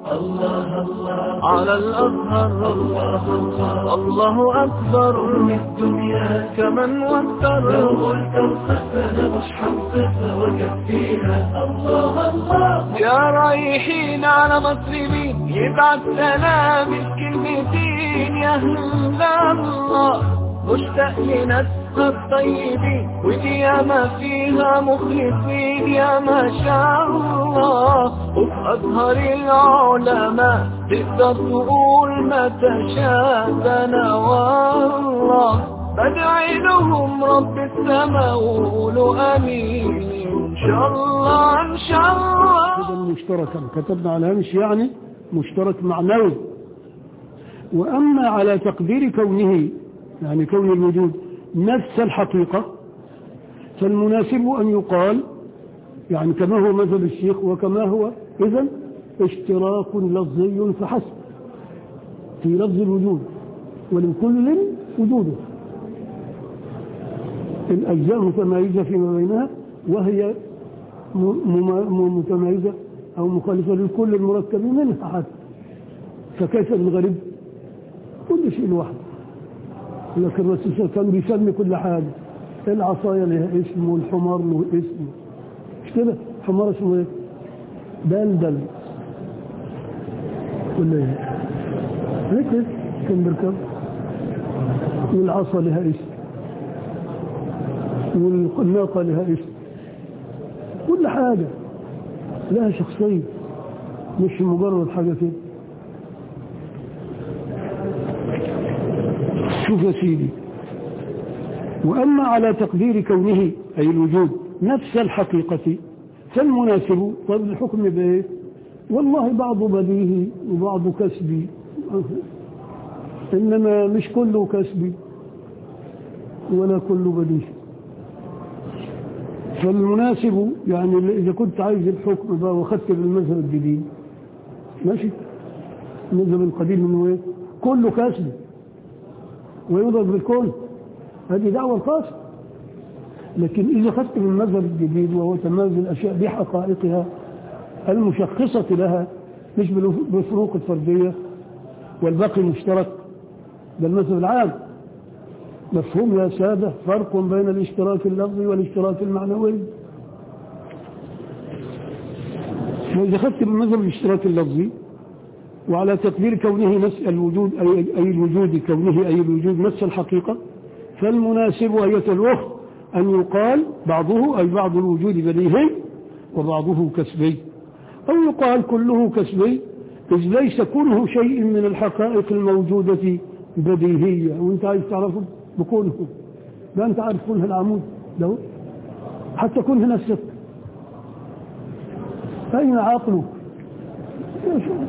الله الله على الأزهر الله الله الله أكبر من الدنيا كمن وفر لو قلت وصف أنا مش حنصفها وكفيها الله الله يا رايحين على مسلمين يبعت سلام الكلمتين يا أهل الله مشتاق لناسها الطيبين ودي ياما فيها مخلصين يا ما شاء الله وفي أزهر العلماء تقدر تقول ما تشاء ده أنا والله بدعي لهم رب السماء وقولوا امين ان شاء الله ان شاء الله إذا مشتركا كتبنا على هامش يعني مشترك معنوي وأما على تقدير كونه يعني كون الوجود نفس الحقيقة فالمناسب أن يقال يعني كما هو مذهب الشيخ وكما هو إذا اشتراك لفظي فحسب في لفظ الوجود ولكل وجوده الأجزاء متمايزة فيما بينها وهي م- م- متمايزة أو مخالفة لكل المركب منها حتى فكيف الغريب كل شيء لوحده لكن الرسول صلى الله عليه وسلم بيسمي كل حاجة العصاية لها اسم والحمار له اسم مش كده حمار اسمه ايه دلدل ولا ايه هيك كان بيركب والعصا لها اسم والناقة لها اسم كل حاجة لها شخصية مش مجرد حاجة كده شوف يا سيدي وأما على تقدير كونه أي الوجود نفس الحقيقة فالمناسب طيب الحكم بإيه والله بعض بديهي وبعض كسبي إنما مش كله كسبي ولا كله بديهي فالمناسب يعني إذا كنت عايز الحكم بقى واخدت بالمذهب الجديد ماشي المذهب القديم منه ايه كله كسبي ويضرب بالكون هذه دعوة الخاصة لكن إذا أخذت من المذهب الجديد وهو تمايز الأشياء بحقائقها المشخصة لها مش بالفروق الفردية والباقي مشترك ده المذهب العام مفهوم يا سادة فرق بين الاشتراك اللفظي والاشتراك المعنوي وإذا أخذت من مذهب الاشتراك اللفظي وعلى تقدير كونه نفس الوجود أي, أي الوجود كونه أي الوجود نفس الحقيقة فالمناسب أية الأخت أن يقال بعضه أي بعض الوجود بديهي وبعضه كسبي أو يقال كله كسبي إذ ليس كله شيء من الحقائق الموجودة بديهية وانت عايز تعرفه بكونه ده انت عارف كونه العمود ده حتى كونه نفسك أين عقلك يا شو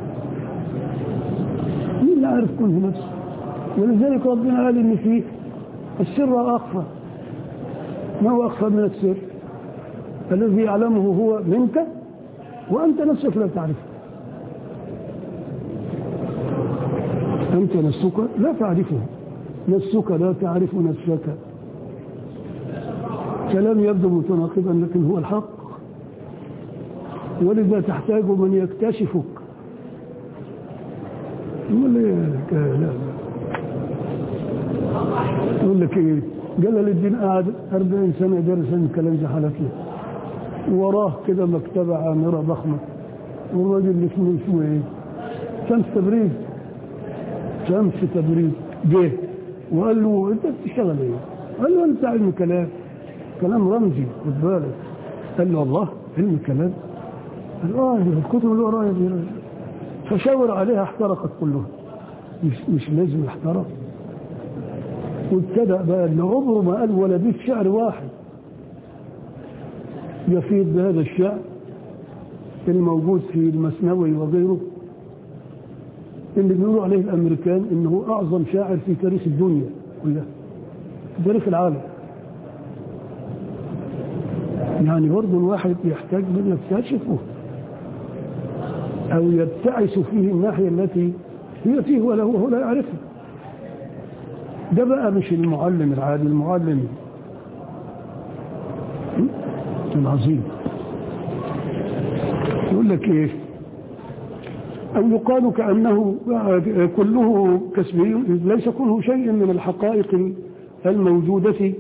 مين اللي عارف كونه نفسه ولذلك ربنا قال ان فيه السر أخفى ما هو أخفى من السر الذي يعلمه هو منك وأنت نفسك لا تعرفه أنت نفسك لا تعرفه نفسك لا تعرف نفسك كلام يبدو متناقضا لكن هو الحق ولذا تحتاج من يكتشفك يقول لي لا يقول لك ايه جلال الدين قاعد 40 سنه درس الكلام ده حالته وراه كده مكتبه عامره ضخمه والراجل اللي اسمه اسمه ايه شمس تبريد شمس تبريد جه وقال له انت بتشتغل ايه؟ قال له انت علم كلام كلام رمزي خد بالك قال له والله علم كلام قال اه الكتب اللي ورايا دي فشاور عليها احترقت كلها مش مش لازم احترق وابتدأ بقى ان عمره ما قال ولا بيت شعر واحد يفيد بهذا الشعر الموجود في المسنوي وغيره اللي بيقولوا عليه الامريكان انه اعظم شاعر في تاريخ الدنيا كلها في تاريخ العالم يعني برضه الواحد يحتاج من يكتشفه او يبتعث فيه الناحيه التي هي فيه ولا هو لا يعرفها ده بقى مش المعلم العادي المعلم العظيم يقول لك ايه أو يقال كأنه كله كسبي ليس كله شيء من الحقائق الموجودة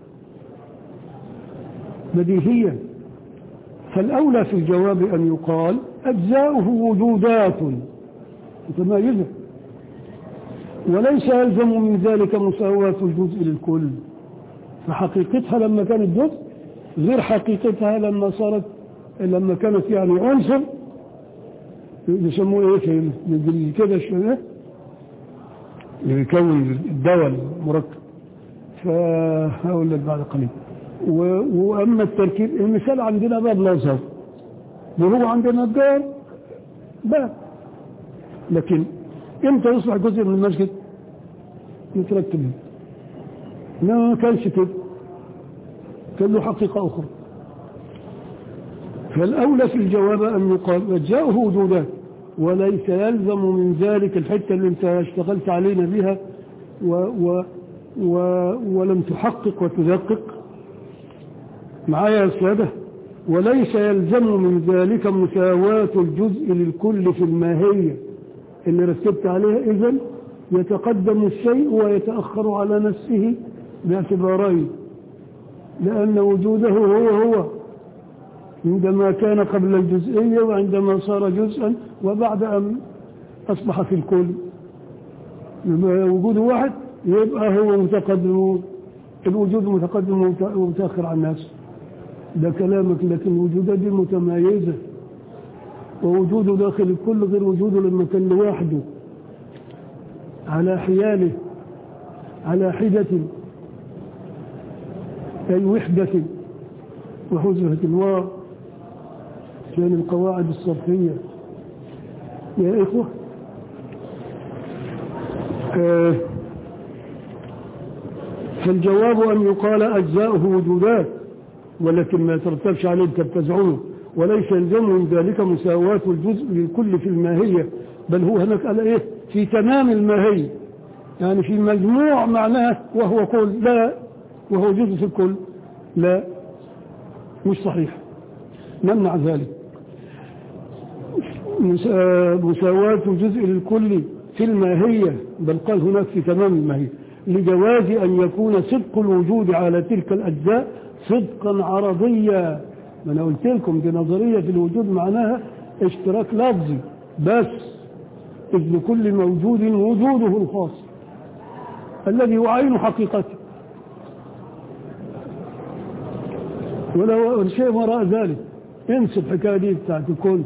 بديهيا فالأولى في الجواب أن يقال أجزاؤه وجودات متمايزة وليس يلزم من ذلك مساواة الجزء للكل فحقيقتها لما كانت جزء غير حقيقتها لما صارت لما كانت يعني عنصر يسموه ايه في كده شويه اللي بيكون الدواء المركب فهقول لك بعد قليل واما التركيب المثال عندنا باب الازهر وهو عندنا الدار باب لكن امتى يصبح جزء من المسجد يترتب ما كانش كده كان له حقيقة أخرى فالأولى في الجواب أن يقال جاءه وجودات وليس يلزم من ذلك الحتة اللي انت اشتغلت علينا بها و و و ولم تحقق وتدقق معايا يا سادة وليس يلزم من ذلك مساواة الجزء للكل في الماهية اللي رتبت عليها إذن يتقدم الشيء ويتأخر على نفسه باعتبارين لأن وجوده هو هو عندما كان قبل الجزئية وعندما صار جزءا وبعد أن أصبح في الكل وجود واحد يبقى هو متقدم الوجود متقدم ومتأخر عن الناس ده كلامك لكن وجودات دي متمايزة ووجوده داخل الكل غير وجوده لما كان لوحده على حياله على حدة أي وحدة وحزمة و كان القواعد الصرفية يا إخوة آه فالجواب أن يقال أجزاؤه وجودات ولكن ما يترتبش عليه تبتزعونه وليس يلزم من ذلك مساواة الجزء للكل في الماهية بل هو هناك على إيه في تمام الماهية يعني في مجموع معناه وهو كل لا وهو جزء في الكل لا مش صحيح نمنع ذلك مساواة الجزء للكل في الماهية بل قال هناك في تمام الماهية لجواز أن يكون صدق الوجود على تلك الأجزاء صدقا عرضيا ما أنا قلت لكم دي نظرية في الوجود معناها اشتراك لفظي بس إذ لكل موجود وجوده الخاص الذي هو عين حقيقته ولو شيء وراء ذلك انسب الحكايه دي بتاعت الكون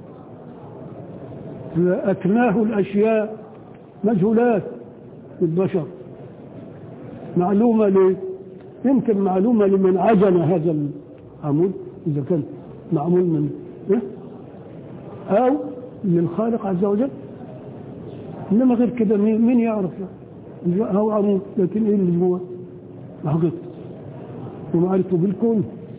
أكناه الأشياء مجهولات للبشر معلومة ليه يمكن معلومة لمن عجن هذا العمود إذا كان معمول من إيه؟ أو للخالق عز وجل إنما غير كده مين يعرف هو عمود لكن إيه اللي جوه حقيقته ومعرفته بالكون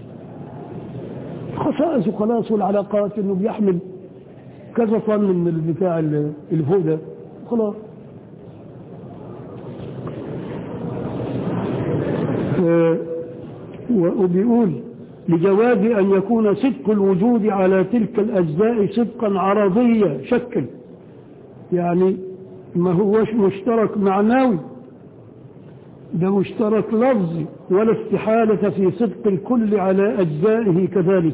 خصائص وخلاص والعلاقات انه بيحمل كذا طن من البتاع اللي فوق ده خلاص وبيقول لجواز أن يكون صدق الوجود على تلك الأجزاء صدقا عرضيا شكل يعني ما هوش مشترك معنوي ده مشترك لفظي ولا استحالة في صدق الكل على أجزائه كذلك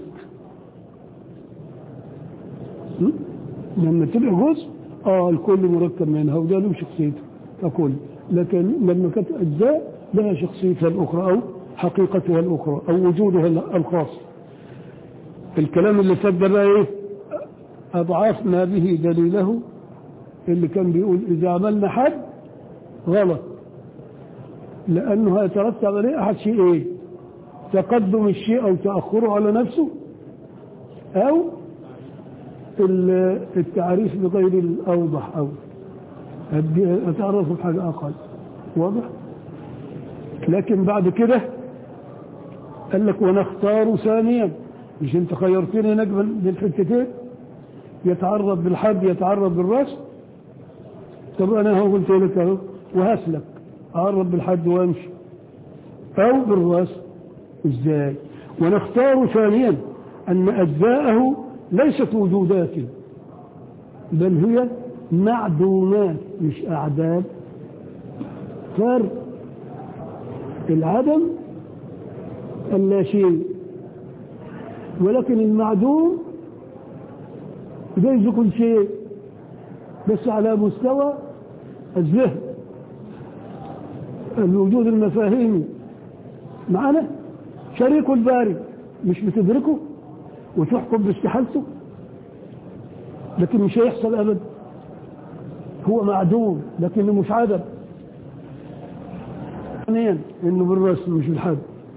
لما تبقى جزء اه الكل مركب منها وده له شخصيته ككل لكن لما كانت أجزاء لها شخصيتها الأخرى أو حقيقتها الأخرى أو وجودها الخاص الكلام اللي فات ده بقى إيه أضعاف ما به دليله اللي كان بيقول إذا عملنا حد غلط لأنه هيترتب عليه أحد شيء إيه تقدم الشيء أو تأخره على نفسه أو التعريف بغير الأوضح أو أتعرف بحاجة أقل واضح لكن بعد كده قال لك ونختار ثانيا مش انت خيرتني نجما بالحتتين يتعرض بالحد يتعرض بالراس طب انا هو قلت لك اهو وهسلك اعرض بالحد وامشي او بالراس ازاي ونختار ثانيا ان اجزاءه ليست وجودات بل هي معدومات مش أعداد فرق العدم اللا شيء ولكن المعدوم جايز كل شيء بس على مستوى الذهن الوجود المفاهيمي معنا شريك الباري مش بتدركه وتحكم باستحالته لكن مش هيحصل ابدا هو معدوم لكنه مش عدم ثانيا انه بالرسم مش بالحد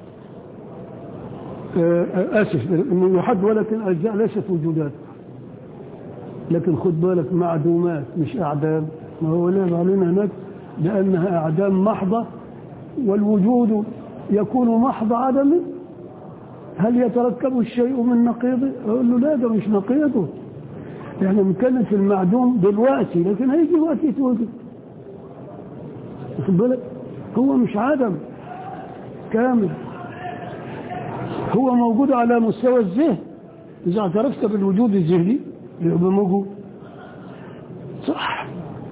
آه، اسف انه يحد ولكن اجزاء ليست وجودات لكن خد بالك معدومات مش اعدام ما هو ليه علينا هناك لانها اعدام محضه والوجود يكون محض عدم هل يتركب الشيء من نقيضه اقول له لا ده مش نقيضه احنا بنتكلم في المعدوم دلوقتي لكن هيجي وقت يتوجد واخد بالك هو مش عدم كامل هو موجود على مستوى الذهن اذا اعترفت بالوجود الذهني يبقى موجود صح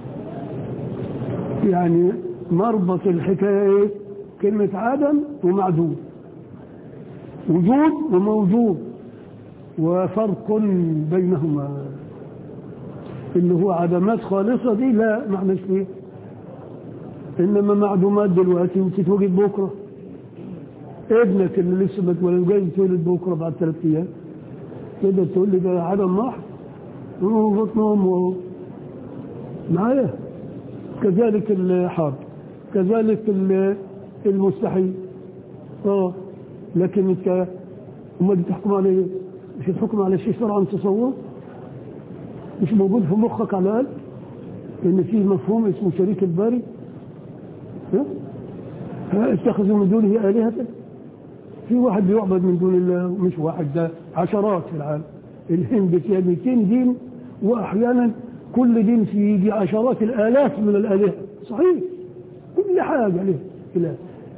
يعني مربط الحكايه ايه كلمه عدم ومعدوم وجود وموجود وفرق بينهما اللي هو عدمات خالصة دي لا معناش فيه إنما معدومات دلوقتي وتتوجد بكرة ابنك اللي لسه ما اتولد جاي يتولد بكرة بعد ثلاث أيام تقدر تقول لي ده عدم محض هو بطن أمه معايا كذلك الحاضر كذلك ال- المستحيل اه لكن انت امال بتحكم على ايه؟ مش الحكم على شيء شرعا تصور مش موجود في مخك على الاقل ان في مفهوم اسمه شريك الباري ها؟ ها اتخذوا من دونه الهه في واحد بيعبد من دون الله مش واحد ده عشرات في العالم الهند فيها 200 دين واحيانا كل دين فيه يجي عشرات الالاف من الالهه صحيح كل حاجه له اله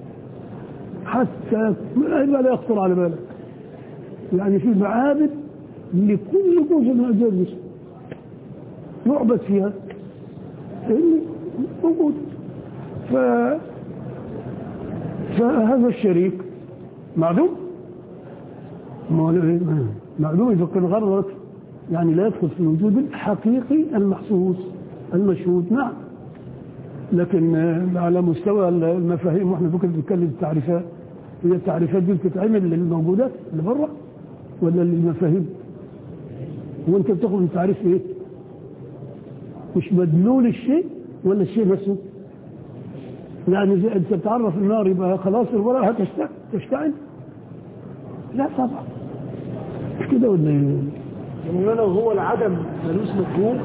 حتى ما لا يخطر على بالك يعني في معابد لكل جزء من اجزاء الجسم يعبد فيها اللي موجود ف فهذا الشريك معدوم ما هو إيه؟ معدوم اذا كان غرضك يعني لا يدخل في الوجود الحقيقي المحسوس المشهود نعم لكن آه، على مستوى المفاهيم واحنا ممكن بنتكلم التعريفات هي التعريفات دي بتتعمل للموجودات اللي بره ولا للمفاهيم هو انت بتاخد من تعريف ايه مش مدلول الشيء ولا الشيء نفسه يعني إذا انت بتعرف النار يبقى خلاص الورقه هتشتعل تشتعل لا طبعا مش كده ولا ايه يعني لو هو العدم ملوش مفهوم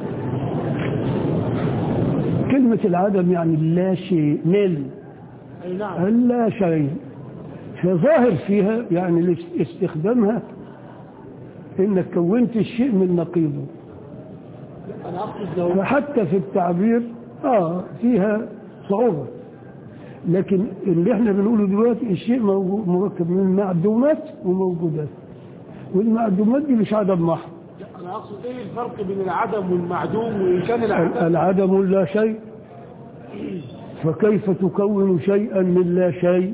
كلمة العدم يعني لا شيء نل اي نعم لا شيء فظاهر فيها يعني استخدامها انك كونت الشيء من نقيضه انا اقصد لو فحتى في التعبير اه فيها صعوبة لكن اللي احنا بنقوله دلوقتي الشيء موجو- مركب من معدومات وموجودات والمعدومات دي مش عدم محض انا اقصد ايه الفرق بين العدم والمعدوم وان كان ال- العدم العدم لا شيء فكيف تكون شيئا من لا شيء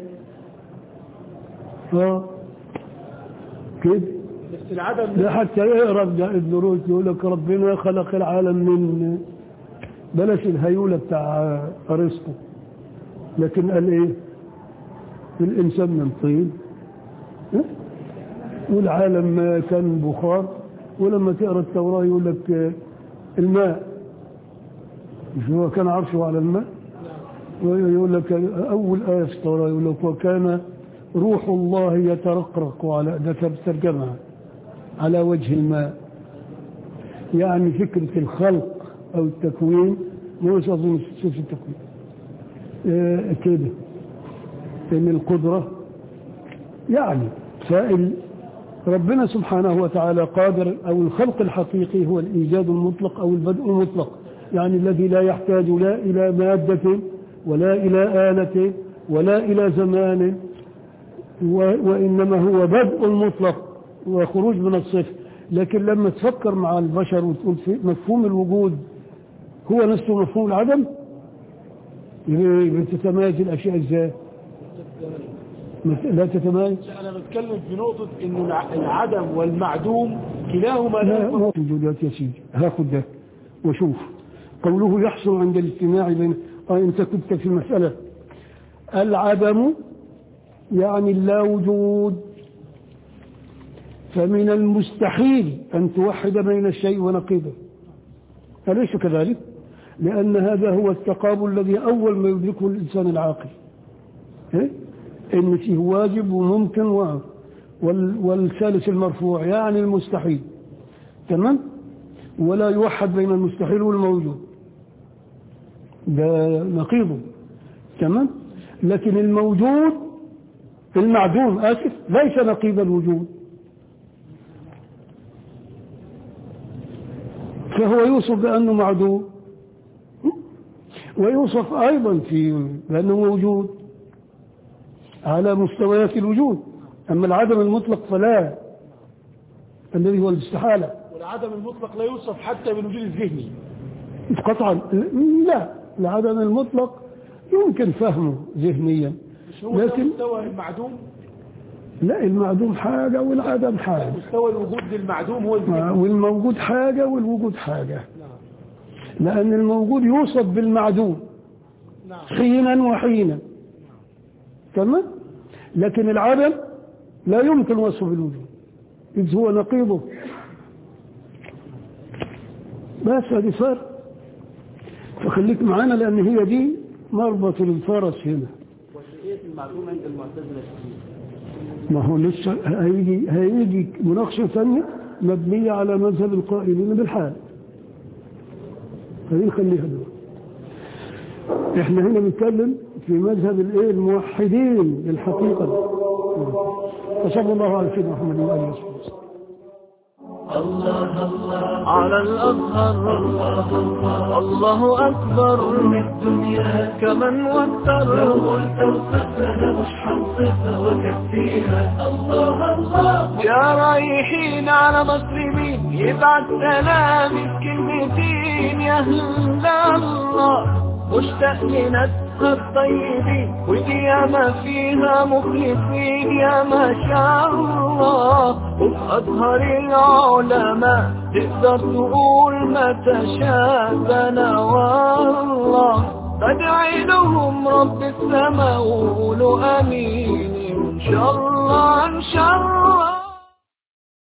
اه كده بس العدم ده حتى يقرا ده ابن رشد يقول لك ربنا خلق العالم من بلاش الهيولة بتاع ارسطو لكن قال ايه الانسان من طين ها؟ والعالم كان بخار ولما تقرا التوراه يقول لك آه، الماء مش هو كان عرشه على الماء ويقول لك اول ايه في التوراه يقول لك وكان روح الله يترقرق على ده ترجمها على وجه الماء يعني فكرة الخلق أو التكوين مش أظن شوف التكوين آه كده إن القدرة يعني سائل ربنا سبحانه وتعالى قادر أو الخلق الحقيقي هو الإيجاد المطلق أو البدء المطلق يعني الذي لا يحتاج لا إلى مادة ولا إلى آلة ولا إلى زمان و- وإنما هو بدء مطلق وخروج من الصفر لكن لما تفكر مع البشر وتقول في مفهوم الوجود هو نفسه مفهوم العدم يبقى تتمايز الاشياء ازاي ما- لا تتمايز انا بتكلم في نقطة ان الع- العدم والمعدوم كلاهما لا لا ما موجودات يا سيدي هاخد ده وشوف قوله يحصل عند الاجتماع بين آه انت كنت في المسألة العدم يعني اللا وجود فمن المستحيل أن توحد بين الشيء ونقيضه أليس كذلك؟ لأن هذا هو التقابل الذي أول ما يدركه الإنسان العاقل إيه؟ إن فيه واجب وممكن و... وال... والثالث المرفوع يعني المستحيل تمام ولا يوحد بين المستحيل والموجود ده نقيضه تمام لكن الموجود المعدوم آسف ليس نقيض الوجود فهو يوصف بأنه معدوم ويوصف أيضا في بأنه موجود على مستويات الوجود أما العدم المطلق فلا الذي هو الاستحالة والعدم المطلق لا يوصف حتى بالوجود الذهني قطعا لا العدم المطلق يمكن فهمه ذهنيا مش هو لكن- ده مستوى المعدوم لا المعدوم حاجة والعدم حاجة مستوى الوجود للمعدوم هو الذهني والموجود حاجة والوجود حاجة لأن الموجود يوصف بالمعدوم نعم حينا وحينا تمام لكن العدم لا يمكن وصفه بالوجود إذ هو نقيضه بس هذه فرق فخليك معانا لأن هي دي مربط الفرس هنا وشيئية المعلومة عند المعتزلة ما هو لسه هيجي هيجي مناقشة ثانية مبنية على مذهب القائلين بالحال خلينا نخليها دلوقتي احنا هنا بنتكلم في مذهب الايه الموحدين للحقيقة وصلى الله على سيدنا محمد وآله وصحبه على الأزهر الله أكبر من الدنيا كمن وتر لو قلت وصفنا مش حنصفها وكفيها الله الله يا رايحين على مسلمين يبعت سلامي كلمتين يا أهل الله مشتاق لناسها الطيبين ودي ياما فيها مخلصين يا ما شاء الله وفي أزهر العلماء تقدر تقول ما تشابنا والله بدعي لهم رب السماء وقولوا أمين إن شاء الله إن شاء الله